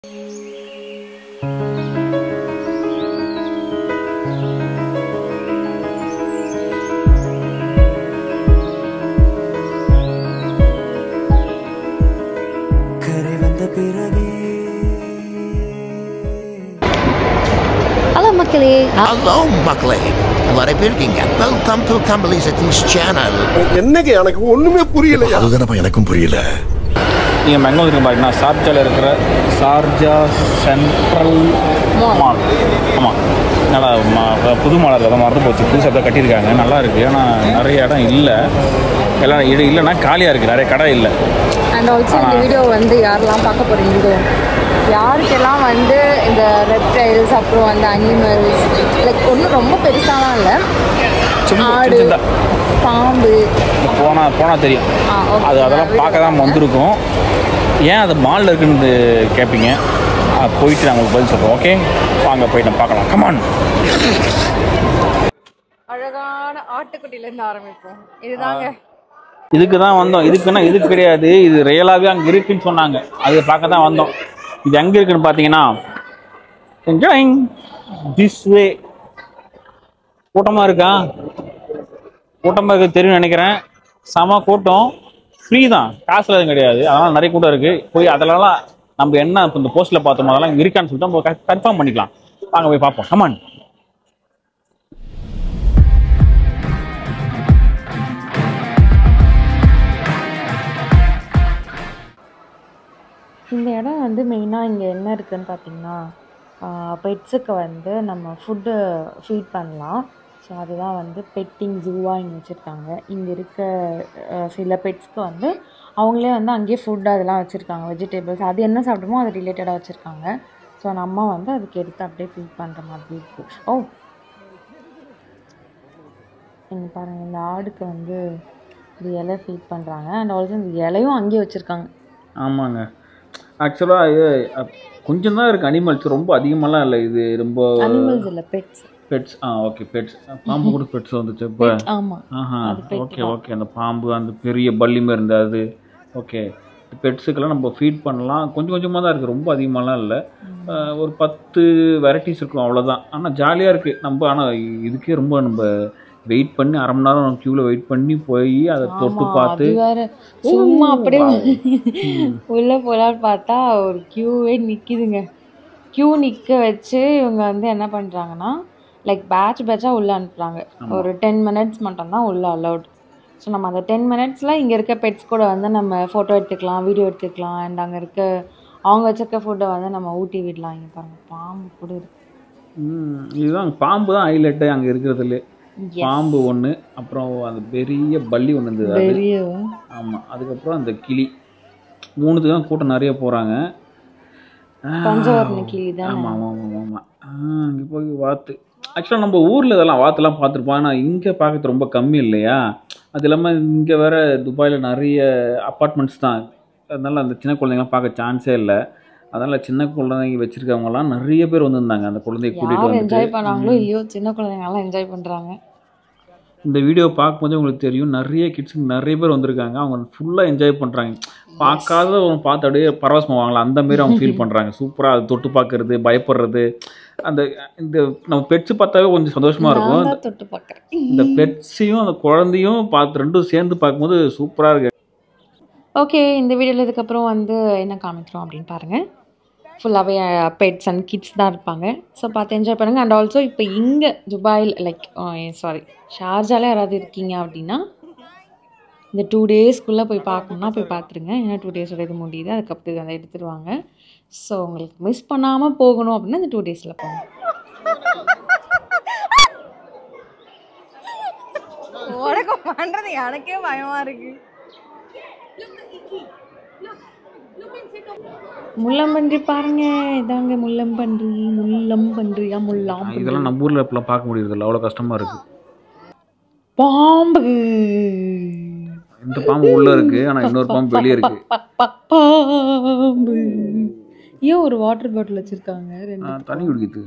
கரை வந்த பிறகே ஹலோ மக்களே ஹலோ மக்களே எல்லாரும் எப்படி இருக்கீங்க வெல்கம் டு கம்பளி சதீஷ் சேனல் என்னங்க எனக்கு ஒண்ணுமே புரியலையா அதுதானப்பா எனக்கும் புரியல நீங்கள் பெங்களூர் இருக்கு பார்த்தீங்கன்னா ஷார்ஜாவில் இருக்கிற ஷார்ஜா சென்ட்ரல் மால் ஆமாம் நல்லா மா- புது மால் இருக்குது அதை மறந்து போச்சு புதுசாக தான் கட்டியிருக்காங்க நல்லா இருக்குது ஆனால் நிறைய இடம் இல்லை எல்லாம் இடம் இல்லைன்னா காலியாக இருக்குது நிறைய கடை இல்லை அண்ட் ஆல்சோ இந்த வீடியோ வந்து யாரெல்லாம் பார்க்க போறீங்களோ யாருக்கெல்லாம் வந்து இந்த ரெப்டைல்ஸ் அப்புறம் அந்த அனிமல்ஸ் லைக் ஒன்றும் ரொம்ப பெருசாலாம் இல்லை சும்மா ஆடு சின்ன பாம்பு போனால் போனால் தெரியும் ஆ, okay. அது அதெல்லாம் பார்க்க தான் வந்திருக்கோம் ஏன் அது மாலில் இருக்குன்னு கேட்பீங்க அது போயிட்டு நான் உங்களுக்கு பதில் சொல்கிறோம் ஓகே வாங்க போயிட்டு பார்க்கலாம் கமான் அழகான ஆட்டுக்குட்டிலேருந்து ஆரம்பிப்போம் இதுதாங்க இதுக்கு தான் வந்தோம் இதுக்குன்னா இது கிடையாது இது ரியலாகவே அங்கே இருக்குன்னு சொன்னாங்க அது பார்க்க தான் வந்தோம் இது எங்கே இருக்குன்னு பார்த்தீங்கன்னா என்ஜாயிங் திஸ் வே கூட்டமாக இருக்கா கூட்டமாக இருக்கு தெரியும் நினைக்கிறேன் செம கூட்டம் ஃப்ரீ தான் காசுல எதுவும் கிடையாது அதனால் நிறைய கூட்டம் இருக்குது போய் அதெல்லாம் நம்ம என்ன இப்போ இந்த போஸ்ட்டில் பார்த்தோமோ அதெல்லாம் இங்க இருக்கான்னு சொல்லிட்டு நம்ம கன்ஃபார்ம் பண்ணிக்கலாம் வாங்க போய் பார்ப்போம் கமான் இந்த இடம் வந்து மெயினாக இங்கே என்ன இருக்குன்னு பார்த்தீங்கன்னா பெட்ஸுக்கு வந்து நம்ம ஃபுட்டு ஃபீட் பண்ணலாம் ஸோ அதுதான் வந்து பெட்டிங் ஜூவாக இங்கே வச்சுருக்காங்க இங்கே இருக்க அஹ், சில பெட்ஸ்க்கு வந்து அவங்களே வந்து அங்கேயே ஃபுட் அதெல்லாம் வச்சுருக்காங்க வெஜிடபிள்ஸ் அது என்ன சாப்பிடுமோ அது ரிலேட்டடாக வச்சுருக்காங்க ஸோ நம்ம வந்து அதுக்கு எடுத்து அப்படியே ஃபீட் பண்ணுற மாதிரி இருக்குது ஓ இங்கே பாருங்கள் இந்த ஆடுக்கு வந்து இது இலை ஃபீட் பண்ணுறாங்க அண்ட் ஆல்சோ இந்த இலையும் அங்கேயே வச்சுருக்காங்க ஆமாங்க ஆக்சுவலாக இது அப்- கொஞ்சம் தான் இருக்குது அனிமல்ஸ் ரொம்ப அதிகமாலாம் இல்லை இது ரொம்ப அனிமல்ஸ் இல்லை பெட்ஸ் பெட்ஸ் ஆ ஓகே பெட்ஸ் பாம்பு கூட பெட்ஸ் வந்துச்சு இப்போ ஆமாம் ஆஹா அது pet ஓகே ஓகே அந்த பாம்பு அந்த பெரிய பல்லி மாதிரி இருந்தது அது ஓகே பெட்ஸுக்கெல்லாம் நம்ம ஃபீட் பண்ணலாம் கொஞ்சம் கொஞ்சமாக தான் இருக்குது ரொம்ப அதிகமாலாம் இல்லை அஹ், ஒரு பத்து வெரைட்டிஸ் இருக்கும் அவ்வளோதான் ஆனால் ஜாலியாக இருக்குது நம்ம ஆனால் இதுக்கே ரொம்ப நம்ம வெயிட் பண்ணி அரை மணி நேரம் க்யூவில் வெயிட் பண்ணி போய் அதை தொட்டு ஆமா, பார்த்து அது வேற சும்மா அப்படியே உள்ள போலான்னு பார்த்தா ஒரு கியூவே நிக்குதுங்க கியூ நிக்க வச்சு இவங்க வந்து என்ன பண்றாங்கன்னா லைக் பேட்ச் பேட்சாக உள்ள அனுப்புறாங்க ஒரு டென் மினிட்ஸ் மட்டும்தான் உள்ள அலௌட் ஸோ நம்ம அந்த டென் மினிட்ஸில் இங்கே இருக்க பெட்ஸ் கூட வந்து நம்ம ஃபோட்டோ எடுத்துக்கலாம் வீடியோ எடுத்துக்கலாம் அண்ட் அங்கே இருக்க அவங்க வச்சிருக்க ஃபுட்டை வந்து நம்ம ஊட்டி விடலாம் இங்கே பாருங்க பாம்பு கூட இருக்கு ம், இதுதான் பாம்பு தான் ஹைலைட்டு அங்கே இருக்கிறதுல Yes. பாம்பு ஒன்று அப்புறம் அந்த பெரிய பல்லி ஒன்று இருந்தது அது பெரிய ஆமாம் அதுக்கப்புறம் அந்த கிளி மூணுத்துக்கு தான் கூட்டம் நிறைய போகிறாங்க பஞ்சவர்ண கிளி தானே ஆமாம் ஆமாம் ஆமாம் ஆமாம் அங்கே போய் வாத்து ஆக்சுவலாக நம்ம ஊரில் இதெல்லாம் வாத்துலாம் பார்த்துருப்போம் ஆனால் இங்கே பார்க்கறது ரொம்ப கம்மி இல்லையா அது இல்லாமல் இங்கே வேற துபாயில் நிறைய அப்பார்ட்மெண்ட்ஸ் தான் அதனால அந்த சின்ன குழந்தைங்களாம் பார்க்க சான்ஸே இல்லை அதனால் சின்ன குழந்தைங்க வச்சுருக்கவங்கலாம் நிறைய பேர் வந்திருந்தாங்க அந்த குழந்தைய கூட்டிகிட்டு யார் வந்துட்டு என்ஜாய் பண்ணாங்களோ இல்லையோ சின்ன குழந்தைங்கலாம் என்ஜாய் பண்றாங்க இந்த வீடியோ பார்க்கும்போது உங்களுக்கு தெரியும் நிறைய கிட்ஸுங்க நிறைய பேர் வந்திருக்காங்க அவங்க ஃபுல்லாக என்ஜாய் பண்ணுறாங்க பார்க்காத அவங்க பார்த்து அப்படியே பரவசமாக வாங்கலாம் அந்த மாதிரி அவங்க ஃபீல் பண்ணுறாங்க சூப்பராக அது தொட்டு பார்க்கறது பயப்படுறது அந்த இந்த நம்ம பெட்ஸ் பார்த்தாவே கொஞ்சம் சந்தோஷமாக இருக்கும் நான் தான் தொட்டு பார்க்குறேன் இந்த பெட்ஸையும் அந்த குழந்தையும் பார்த்து ரெண்டும் சேர்ந்து பார்க்கும்போது சூப்பராக இருக்கு ஓகே இந்த வீடியோவில் இதுக்கப்புறம் வந்து என்ன காமிக்கிறோம் அப்படின்னு பாருங்கள் ஃபுல்லாகவே பெட்ஸ் அண்ட் கிட்ஸ் தான் இருப்பாங்க ஸோ பார்த்து என்ஜாய் பண்ணுங்கள் அண்ட் ஆல்சோ இப்போ இங்கே துபாயில் லைக் சாரி ஷார்ஜால யாராவது இருக்கீங்க அப்படின்னா இந்த டூ டேஸ்க்குள்ளே போய் பார்க்கணுன்னா போய் பார்த்துருங்க ஏன்னா டூ டேஸோட இது முடியுது அதுக்கப்புறம் இதை வந்து எடுத்துருவாங்க ஸோ உங்களுக்கு மிஸ் பண்ணாமல் போகணும் அப்படின்னா இந்த டூ டேஸில் போங்க உனக்கு பண்றது எனக்கே பயமா இருக்கு முள்ளம்பன்றி பாருங்க இதாங்க முள்ளம்பன்றி முள்ளம்பன்றியா முல்லாம் இதெல்லாம் நம்ம ஊரில் இப்பெல்லாம் பார்க்க முடியறதில்ல அவ்வளோ கஷ்டமாக இருக்குது பாம்பு இந்த பாம்பு உள்ளே இருக்குது ஆனால் இன்னொரு பாம்பு வெளியே இருக்குது ப- ப- பாம்பு ஏன் ஒரு வாட்டர் பாட்டில் வச்சிருக்காங்க ரெண்டு தண்ணி குடிக்குது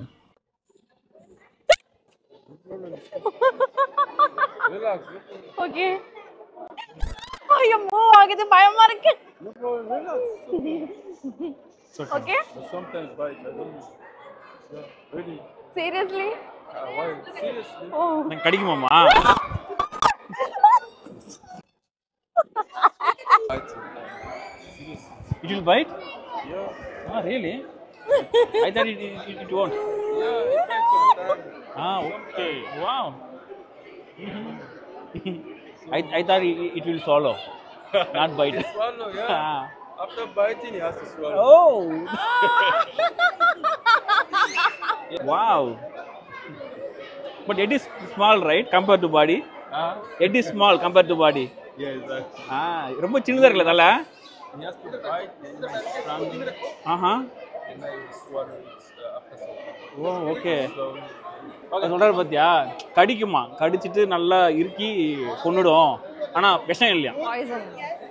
ஓகே ஐயோ ஆகுது பயமா இருக்கு Okay? But sometimes bite. I don't know. Yeah, really. Seriously? Uh, why? Seriously? Oh. எனக்கு கடிக்குமாமா Bite. Seriously. It will bite Yeah. Ah really I thought it it it won't Yeah, it bites sometimes. Ah, okay. Wow. I, I thought it, it will swallow, not bite. Swallow, yeah. Ah. After biting, he has to swallow. Oh. wow. But it is small, right, compared to body? Ah, It is small compared to body. yeah, exactly. Ah, ரொம்ப சின்னதா இருக்குல்ல தலை He has to bite, then he strangle, aha and then he swallow it uh, after some time. Oh okay Slowly. சொல்றாரு பாத்தியா கடிக்குமா கடிச்சிட்டு நல்லா இறுக்கி கொன்னுடும் ஆனா விஷம் இல்லையா Poison.